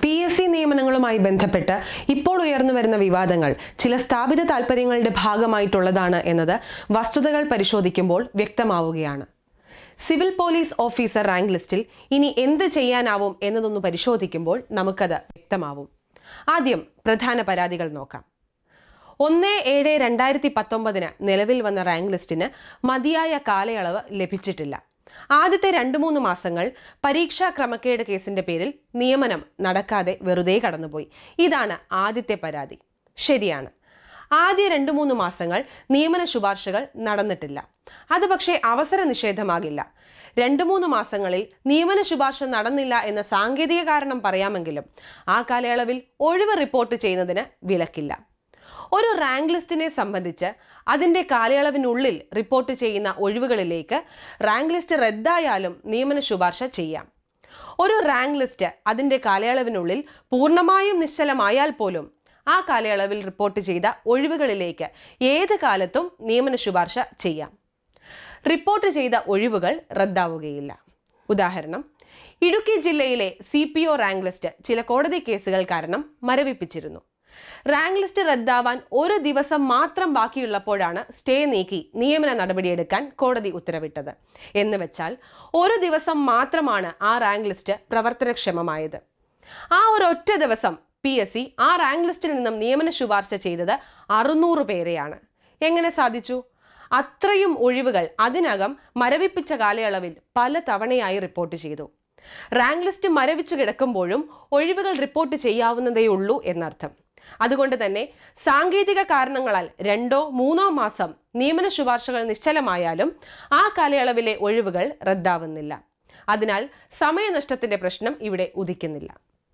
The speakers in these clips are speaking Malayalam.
പി എസ് സി നിയമനങ്ങളുമായി ബന്ധപ്പെട്ട് ഇപ്പോൾ ഉയർന്നു വരുന്ന വിവാദങ്ങൾ ചില സ്ഥാപിത താൽപ്പര്യങ്ങളുടെ ഭാഗമായിട്ടുള്ളതാണ് എന്നത് വസ്തുതകൾ പരിശോധിക്കുമ്പോൾ വ്യക്തമാവുകയാണ് സിവിൽ പോലീസ് ഓഫീസർ റാങ്ക് ലിസ്റ്റിൽ ഇനി എന്ത് ചെയ്യാനാവും എന്നതൊന്ന് പരിശോധിക്കുമ്പോൾ നമുക്കത് വ്യക്തമാവും ആദ്യം പ്രധാന പരാതികൾ നോക്കാം ഒന്ന് ഏഴ് രണ്ടായിരത്തി പത്തൊമ്പതിന് നിലവിൽ വന്ന റാങ്ക് ലിസ്റ്റിന് മതിയായ കാലയളവ് ലഭിച്ചിട്ടില്ല ആദ്യത്തെ രണ്ട് മൂന്ന് മാസങ്ങൾ പരീക്ഷാ ക്രമക്കേട് കേസിന്റെ പേരിൽ നിയമനം നടക്കാതെ വെറുതെ കടന്നുപോയി ഇതാണ് ആദ്യത്തെ പരാതി ശരിയാണ് ആദ്യ രണ്ട് മൂന്ന് മാസങ്ങൾ നിയമന ശുപാർശകൾ നടന്നിട്ടില്ല അത് പക്ഷേ അവസര നിഷേധമാകില്ല രണ്ട് മൂന്ന് മാസങ്ങളിൽ നിയമന ശുപാർശ നടന്നില്ല എന്ന സാങ്കേതിക കാരണം പറയാമെങ്കിലും ആ കാലയളവിൽ ഒഴിവ് റിപ്പോർട്ട് ചെയ്യുന്നതിന് വിലക്കില്ല ഒരു റാങ്ക് ലിസ്റ്റിനെ സംബന്ധിച്ച് അതിന്റെ കാലയളവിനുള്ളിൽ റിപ്പോർട്ട് ചെയ്യുന്ന ഒഴിവുകളിലേക്ക് റാങ്ക് ലിസ്റ്റ് റദ്ദായാലും നിയമന ശുപാർശ ചെയ്യാം ഒരു റാങ്ക് ലിസ്റ്റ് അതിന്റെ കാലയളവിനുള്ളിൽ പൂർണ്ണമായും നിശ്ചലമായാൽ പോലും ആ കാലയളവിൽ റിപ്പോർട്ട് ചെയ്ത ഒഴിവുകളിലേക്ക് ഏത് കാലത്തും നിയമന ശുപാർശ ചെയ്യാം റിപ്പോർട്ട് ചെയ്ത ഒഴിവുകൾ റദ്ദാവുകയില്ല ഉദാഹരണം ഇടുക്കി ജില്ലയിലെ C P O rank list ചില കോടതി കേസുകൾ കാരണം മരവിപ്പിച്ചിരുന്നു റാങ്ക് ലിസ്റ്റ് റദ്ദാവാൻ ഒരു ദിവസം മാത്രം ബാക്കിയുള്ളപ്പോഴാണ് സ്റ്റേ നീക്കി നിയമന നടപടിയെടുക്കാൻ കോടതി ഉത്തരവിട്ടത് എന്ന് വെച്ചാൽ ഒരു ദിവസം മാത്രമാണ് ആ റാങ്ക് ലിസ്റ്റ് പ്രവർത്തനക്ഷമമായത് ആ ഒരു ഒറ്റ ദിവസം പി എസ് സി ആ റാങ്ക് ലിസ്റ്റിൽ നിന്നും നിയമന ശുപാർശ ചെയ്തത് അറുന്നൂറ് പേരെയാണ് എങ്ങനെ സാധിച്ചു അത്രയും ഒഴിവുകൾ അതിനകം മരവിപ്പിച്ച കാലയളവിൽ പല തവണയായി റിപ്പോർട്ട് ചെയ്തു റാങ്ക് ലിസ്റ്റ് മരവിച്ചു കിടക്കുമ്പോഴും ഒഴിവുകൾ റിപ്പോർട്ട് ചെയ്യാവുന്നതേ ഉള്ളൂ എന്നർത്ഥം അതുകൊണ്ട് തന്നെ സാങ്കേതിക കാരണങ്ങളാൽ രണ്ടോ മൂന്നോ മാസം നിയമന ശുപാർശകൾ നിശ്ചലമായാലും ആ കാലയളവിലെ ഒഴിവുകൾ റദ്ദാവുന്നില്ല അതിനാൽ സമയനഷ്ടത്തിന്റെ പ്രശ്നം ഇവിടെ ഉദിക്കുന്നില്ല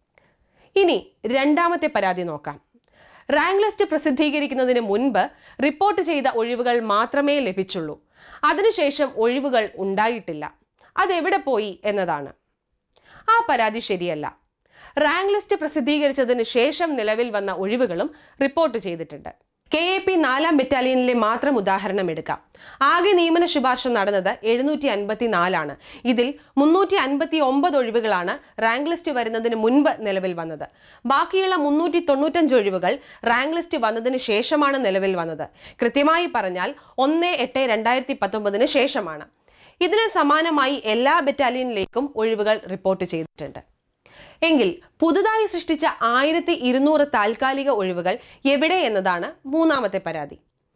ഇനി രണ്ടാമത്തെ പരാതി നോക്കാം റാങ്ക് ലിസ്റ്റ് പ്രസിദ്ധീകരിക്കുന്നതിന് മുൻപ് റിപ്പോർട്ട് ചെയ്ത ഒഴിവുകൾ മാത്രമേ ലഭിച്ചുള്ളൂ അതിനുശേഷം ഒഴിവുകൾ ഉണ്ടായിട്ടില്ല അതെവിടെ പോയി എന്നതാണ് ആ പരാതി ശരിയല്ല റാങ്ക് ലിസ്റ്റ് പ്രസിദ്ധീകരിച്ചതിന് ശേഷം നിലവിൽ വന്ന ഒഴിവുകളും റിപ്പോർട്ട് ചെയ്തിട്ടുണ്ട് കെ എ പി നാലാം ബറ്റാലിയനിലെ മാത്രം ഉദാഹരണം എടുക്കാം ആകെ നിയമന ശുപാർശ നടന്നത് എഴുന്നൂറ്റി അൻപത്തി നാലാണ് ഇതിൽ മുന്നൂറ്റി അൻപത്തി ഒമ്പത് ഒഴിവുകളാണ് റാങ്ക് ലിസ്റ്റ് വരുന്നതിന് മുൻപ് നിലവിൽ വന്നത് ബാക്കിയുള്ള മുന്നൂറ്റി തൊണ്ണൂറ്റഞ്ച് ഒഴിവുകൾ റാങ്ക് ലിസ്റ്റ് വന്നതിന് ശേഷമാണ് നിലവിൽ വന്നത് കൃത്യമായി പറഞ്ഞാൽ ഒന്ന് എട്ട് രണ്ടായിരത്തി പത്തൊമ്പതിന് ശേഷമാണ് ഇതിന് സമാനമായി എല്ലാ ബറ്റാലിയനിലേക്കും ഒഴിവുകൾ റിപ്പോർട്ട് ചെയ്തിട്ടുണ്ട് എങ്കിൽ പുതുതായി സൃഷ്ടിച്ച ആയിരത്തി ഇരുന്നൂറ് താൽക്കാലിക ഒഴിവുകൾ എവിടെ എന്നതാണ് മൂന്നാമത്തെ പരാതി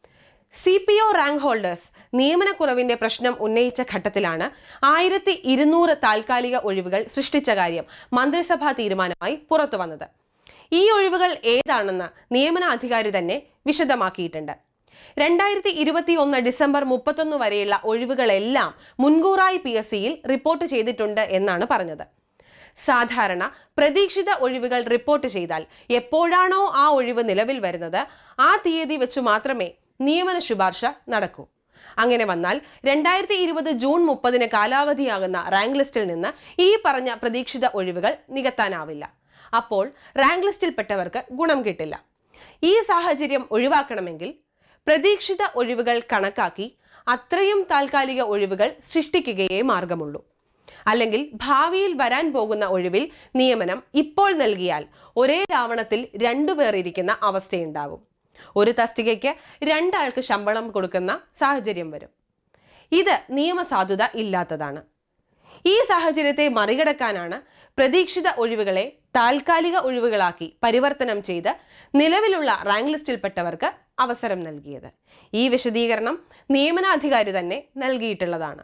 C P O rank holders നിയമനക്കുറവിന്റെ പ്രശ്നം ഉന്നയിച്ച ഘട്ടത്തിലാണ് ആയിരത്തി ഇരുന്നൂറ് താൽക്കാലിക ഒഴിവുകൾ സൃഷ്ടിച്ച കാര്യം മന്ത്രിസഭാ തീരുമാനമായി പുറത്തു വന്നത് ഈ ഒഴിവുകൾ ഏതാണെന്ന് നിയമനാധികാരി തന്നെ വിശദമാക്കിയിട്ടുണ്ട് രണ്ടായിരത്തി ഇരുപത്തി ഒന്ന് ഡിസംബർ മുപ്പത്തൊന്ന് വരെയുള്ള ഒഴിവുകളെല്ലാം മുൻകൂറായി പി എസ് സിയിൽ റിപ്പോർട്ട് ചെയ്തിട്ടുണ്ട് എന്നാണ് പറഞ്ഞത് സാധാരണ പ്രതീക്ഷിത ഒഴിവുകൾ റിപ്പോർട്ട് ചെയ്താൽ എപ്പോഴാണോ ആ ഒഴിവ് നിലവിൽ വരുന്നത് ആ തീയതി വെച്ച് മാത്രമേ നിയമന ശുപാർശ നടക്കൂ അങ്ങനെ വന്നാൽ രണ്ടായിരത്തി ഇരുപത് ജൂൺ മുപ്പതിന് കാലാവധിയാകുന്ന റാങ്ക് ലിസ്റ്റിൽ നിന്ന് ഈ പറഞ്ഞ പ്രതീക്ഷിത ഒഴിവുകൾ നികത്താനാവില്ല അപ്പോൾ റാങ്ക് ലിസ്റ്റിൽപ്പെട്ടവർക്ക് ഗുണം കിട്ടില്ല ഈ സാഹചര്യം ഒഴിവാക്കണമെങ്കിൽ പ്രതീക്ഷിത ഒഴിവുകൾ കണക്കാക്കി അത്രയും താൽക്കാലിക ഒഴിവുകൾ സൃഷ്ടിക്കുകയേ മാർഗമുള്ളൂ അല്ലെങ്കിൽ ഭാവിയിൽ വരാൻ പോകുന്ന ഒഴിവിൽ നിയമനം ഇപ്പോൾ നൽകിയാൽ ഒരേ രാവണത്തിൽ രണ്ടുപേർ ഇരിക്കുന്ന അവസ്ഥയുണ്ടാവും ഒരു തസ്തികയ്ക്ക് രണ്ടാൾക്ക് ശമ്പളം കൊടുക്കുന്ന സാഹചര്യം വരും ഇത് നിയമസാധുത ഇല്ലാത്തതാണ് ഈ സാഹചര്യത്തെ മറികടക്കാനാണ് പ്രതീക്ഷിത ഒഴിവുകളെ താൽക്കാലിക ഒഴിവുകളാക്കി പരിവർത്തനം ചെയ്ത് നിലവിലുള്ള റാങ്ക് ലിസ്റ്റിൽപ്പെട്ടവർക്ക് അവസരം നൽകിയത് ഈ വിശദീകരണം നിയമനാധികാരി തന്നെ നൽകിയിട്ടുള്ളതാണ്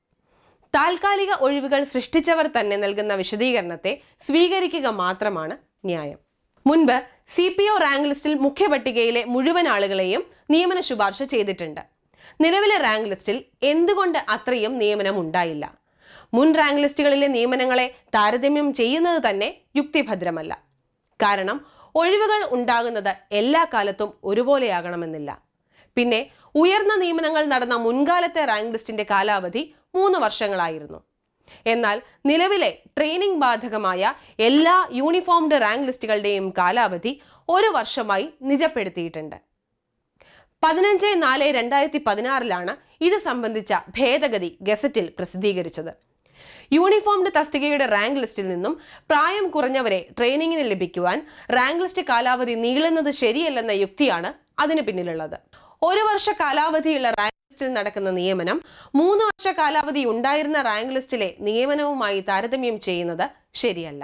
താൽക്കാലിക ഒഴിവുകൾ സൃഷ്ടിച്ചവർ തന്നെ നൽകുന്ന വിശദീകരണത്തെ സ്വീകരിക്കുക മാത്രമാണ് ന്യായം മുൻപ് സി പി ഒ റാങ്ക് ലിസ്റ്റിൽ മുഖ്യ പട്ടികയിലെ മുഴുവൻ ആളുകളെയും നിയമന ശുപാർശ ചെയ്തിട്ടുണ്ട് നിലവിലെ റാങ്ക് ലിസ്റ്റിൽ എന്തുകൊണ്ട് അത്രയും നിയമനം ഉണ്ടായില്ല മുൻ റാങ്ക് ലിസ്റ്റുകളിലെ നിയമനങ്ങളെ താരതമ്യം ചെയ്യുന്നത് തന്നെ യുക്തിഭദ്രമല്ല കാരണം ഒഴിവുകൾ ഉണ്ടാകുന്നത് എല്ലാ കാലത്തും ഒരുപോലെയാകണമെന്നില്ല പിന്നെ ഉയർന്ന നിയമനങ്ങൾ നടന്ന മുൻകാലത്തെ റാങ്ക് ലിസ്റ്റിന്റെ കാലാവധി മൂന്ന് വർഷങ്ങളായിരുന്നു എന്നാൽ നിലവിലെ ട്രെയിനിങ് ബാധകമായ എല്ലാ യൂണിഫോംഡ് റാങ്ക് ലിസ്റ്റുകളുടെയും കാലാവധി ഒരു വർഷമായി നിജപ്പെടുത്തിയിട്ടുണ്ട് പതിനഞ്ച് നാല് രണ്ടായിരത്തി പതിനാറിലാണ് ഇത് സംബന്ധിച്ച ഭേദഗതി ഗസറ്റിൽ പ്രസിദ്ധീകരിച്ചത് യൂണിഫോംഡ് തസ്തികയുടെ റാങ്ക് ലിസ്റ്റിൽ നിന്നും പ്രായം കുറഞ്ഞവരെ ട്രെയിനിങ്ങിന് ലഭിക്കുവാൻ റാങ്ക് ലിസ്റ്റ് കാലാവധി നീളുന്നത് ശരിയല്ലെന്ന യുക്തിയാണ് അതിന് പിന്നിലുള്ളത് ഒരു വർഷ കാലാവധിയുള്ള റാങ്ക് ലിസ്റ്റിൽ നടക്കുന്ന നിയമനം മൂന്ന് വർഷ കാലാവധി ഉണ്ടായിരുന്ന റാങ്ക് ലിസ്റ്റിലെ നിയമനവുമായി താരതമ്യം ചെയ്യുന്നത് ശരിയല്ല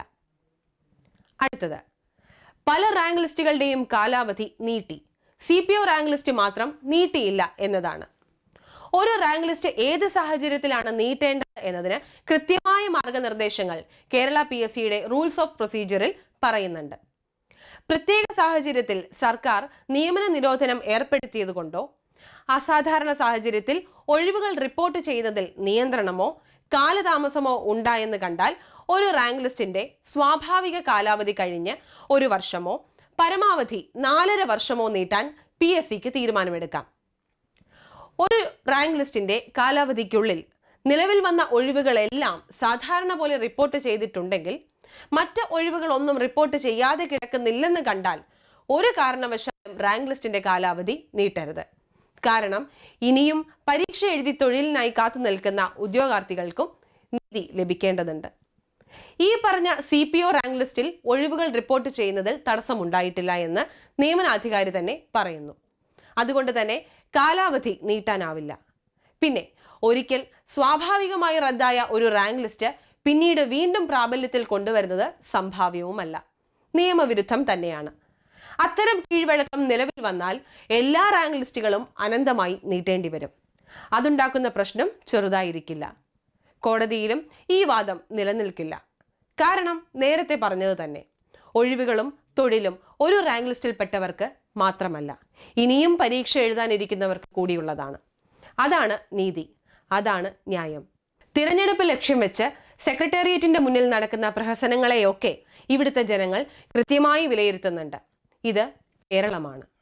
അടുത്തത് പല റാങ്ക് ലിസ്റ്റുകളുടെയും കാലാവധി നീട്ടി C P O rank list മാത്രം നീട്ടിയില്ല എന്നതാണ് ഒരു റാങ്ക് ലിസ്റ്റ് ഏത് സാഹചര്യത്തിലാണ് നീട്ടേണ്ടത് എന്നതിന് കൃത്യമായ മാർഗനിർദ്ദേശങ്ങൾ കേരള പി എസ് സിയുടെ റൂൾസ് ഓഫ് പ്രൊസീജിയറിൽ പറയുന്നുണ്ട് പ്രത്യേക സാഹചര്യത്തിൽ സർക്കാർ നിയമന നിരോധനം ഏർപ്പെടുത്തിയതുകൊണ്ടോ അസാധാരണ സാഹചര്യത്തിൽ ഒഴിവുകൾ റിപ്പോർട്ട് ചെയ്യുന്നതിൽ നിയന്ത്രണമോ കാലതാമസമോ ഉണ്ടായെന്ന് കണ്ടാൽ ഒരു റാങ്ക് ലിസ്റ്റിന്റെ സ്വാഭാവിക കാലാവധി കഴിഞ്ഞ് ഒരു വർഷമോ പരമാവധി നാലര വർഷമോ നീട്ടാൻ പി എസ് സിക്ക് തീരുമാനമെടുക്കാം ഒരു റാങ്ക് ലിസ്റ്റിന്റെ കാലാവധിക്കുള്ളിൽ നിലവിൽ വന്ന ഒഴിവുകളെല്ലാം സാധാരണ പോലെ റിപ്പോർട്ട് ചെയ്തിട്ടുണ്ടെങ്കിൽ മറ്റ് ഒഴിവുകളൊന്നും റിപ്പോർട്ട് ചെയ്യാതെ കിടക്കുന്നില്ലെന്ന് കണ്ടാൽ ഒരു കാരണവശാലും റാങ്ക് ലിസ്റ്റിന്റെ കാലാവധി നീട്ടരുത് കാരണം ഇനിയും പരീക്ഷ എഴുതി തൊഴിലിനായി കാത്തു നിൽക്കുന്ന ഉദ്യോഗാർത്ഥികൾക്കും നീതി ലഭിക്കേണ്ടതുണ്ട് ഈ പറഞ്ഞ സി പി ഒ റാങ്ക് ലിസ്റ്റിൽ ഒഴിവുകൾ റിപ്പോർട്ട് ചെയ്യുന്നതിൽ തടസ്സമുണ്ടായിട്ടില്ല എന്ന് നിയമനാധികാരി തന്നെ പറയുന്നു അതുകൊണ്ട് തന്നെ കാലാവധി നീട്ടാനാവില്ല പിന്നെ ഒരിക്കൽ സ്വാഭാവികമായി റദ്ദായ ഒരു റാങ്ക് ലിസ്റ്റ് പിന്നീട് വീണ്ടും പ്രാബല്യത്തിൽ കൊണ്ടുവരുന്നത് സംഭാവ്യവുമല്ല നിയമവിരുദ്ധം തന്നെയാണ് അത്തരം കീഴ്വഴക്കം നിലവിൽ വന്നാൽ എല്ലാ റാങ്ക് ലിസ്റ്റുകളും അനന്തമായി നീട്ടേണ്ടി വരും അതുണ്ടാക്കുന്ന പ്രശ്നം ചെറുതായിരിക്കില്ല കോടതിയിലും ഈ വാദം നിലനിൽക്കില്ല കാരണം നേരത്തെ പറഞ്ഞത് തന്നെ ഒഴിവുകളും തൊഴിലും ഒരു റാങ്ക് ലിസ്റ്റിൽപ്പെട്ടവർക്ക് മാത്രമല്ല ഇനിയും പരീക്ഷ എഴുതാനിരിക്കുന്നവർക്ക് കൂടിയുള്ളതാണ് അതാണ് നീതി അതാണ് ന്യായം തിരഞ്ഞെടുപ്പ് ലക്ഷ്യം വെച്ച് സെക്രട്ടേറിയറ്റിന്റെ മുന്നിൽ നടക്കുന്ന പ്രഹസനങ്ങളെയൊക്കെ ഇവിടുത്തെ ജനങ്ങൾ കൃത്യമായി വിലയിരുത്തുന്നുണ്ട് ഇത് കേരളമാണ്